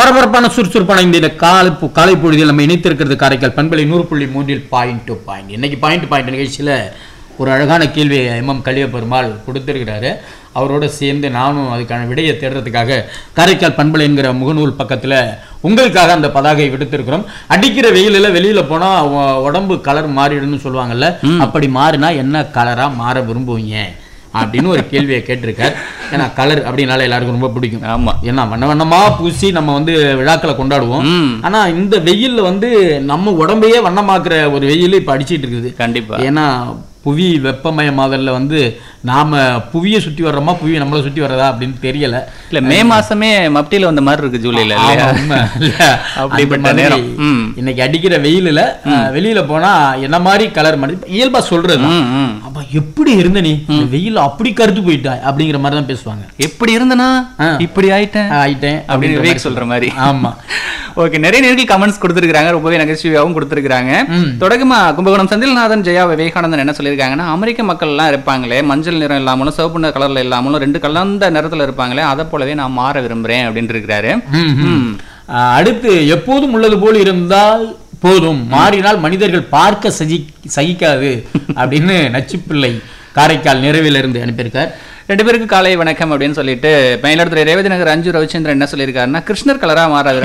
பரபரப்பான சுறுசுறுப்பான இந்த காலை பொ- காலை பொழுதில் நம்ம இணைத்திருக்கிறது காரைக்கால் பண்பலை நூறு புள்ளி மூன்றில் பாயிண்ட் டு பாயிண்ட் இன்னைக்கு பாயிண்ட் பாயிண்ட் நிகழ்ச்சியில் ஒரு அழகான கேள்வியை எம்எம் கலிய பெருமாள் கொடுத்திருக்கிறாரு அவரோட சேர்ந்து நானும் அதுக்கான விடையை தேடுறதுக்காக காரைக்கால் பண்பலை என்கிற முகநூல் பக்கத்தில் உங்களுக்காக அந்த பதாகை விடுத்திருக்கிறோம் அடிக்கிற வெயிலில் வெளியில போனா உ- உடம்பு கலர் மாறிடும்னு சொல்லுவாங்கல்ல அப்படி மாறினா என்ன கலரா மாற விரும்புவீங்க அப்படின்னு ஒரு கேள்வியை கேட்டிருக்கார் ஏன்னா கலர் அப்படின்னால எல்லாருக்கும் ரொம்ப பிடிக்கும் ஆமா ஏன்னா வண்ண வண்ணமா பூசி நம்ம வந்து விழாக்களை கொண்டாடுவோம் ம் ஆனா இந்த வெயில்ல வந்து நம்ம உடம்பையே வண்ணமாக்குற ஒரு வெயில் இப்ப அடிச்சிட்டு இருக்குது கண்டிப்பா ஏன்னா புவி வெப்பமயமாதல்ல வந்து நாம புவியை சுத்தி வர்றோமா புவி நம்மளை சுத்தி வர்றதா அப்படின்னு தெரியல இல்ல மே மாசமே மப்டியில வந்த மாதிரி இருக்கு ஜூலைல இல்லையா ஆமா, உண்மை. இல்ல, அப்படிப்பட்ட அந்த மாதிரி நேரம். ம். இன்னைக்கு அடிக்கிற வெயிலுல அஹ், வெளியில போனா என்ன மாதிரி கலர் மாதிரி இயல்பா சொல்றது ம், ம். அப்ப எப்படி இருந்த நீ இந்த வெயில்ல அப்படி கருத்து போயிட்டா அப்படிங்கிற மாதிரி தான் பேசுவாங்க எப்படி இருந்தனா ஆ. இப்படி ஆயிட்டேன் ஆயிட்டேன் அப்படின்னு அப்படிங்கிற விவேக் மாதிரி சொல்ற மாதிரி ஆமா ஓகே நிறைய நேர்கள் கமெண்ட்ஸ் கொடுத்துருக்காங்க ரொம்பவே நகைச்சுவையாகவும் கொடுத்துருக்காங்க ம். தொடக்கமா கும்பகோணம் செந்தில்நாதன் ஜெயா விவேகானந்தன் என்ன சொல்லியிருக்காங்கன்னா அமெரிக்க மக்கள் எல்லாம் இருப்பாங்களே மஞ்சள் நிறம் இல்லாமலும் சிவப்பு நிற கலர்ல இல்லாமலும் ரெண்டு கலந்த நிறத்துல இருப்பாங்களே அதை போலவே நான் மாற விரும்புறேன் அப்படின்னு இருக்கிறாரு ம், ம். ம். ஆஹ் அடுத்து எப்போதும் உள்ளது போல் இருந்தால் போதும் மாறினால் மனிதர்கள் பார்க்க சகி சகிக்காது அப்படின்னு நச்சுப்பிள்ளை காரைக்கால் நிறைவில் இருந்து அனுப்பியிருக்கார் ரெண்டு பேருக்கு காலை வணக்கம் அப்படின்னு சொல்லிட்டு மயிலாடுதுறை ரேவதி நகர் அஞ்சு ரவிச்சந்திரன் என்ன சொல்லியிருக்காருன்னா கிருஷ்ணர் கலரா மாற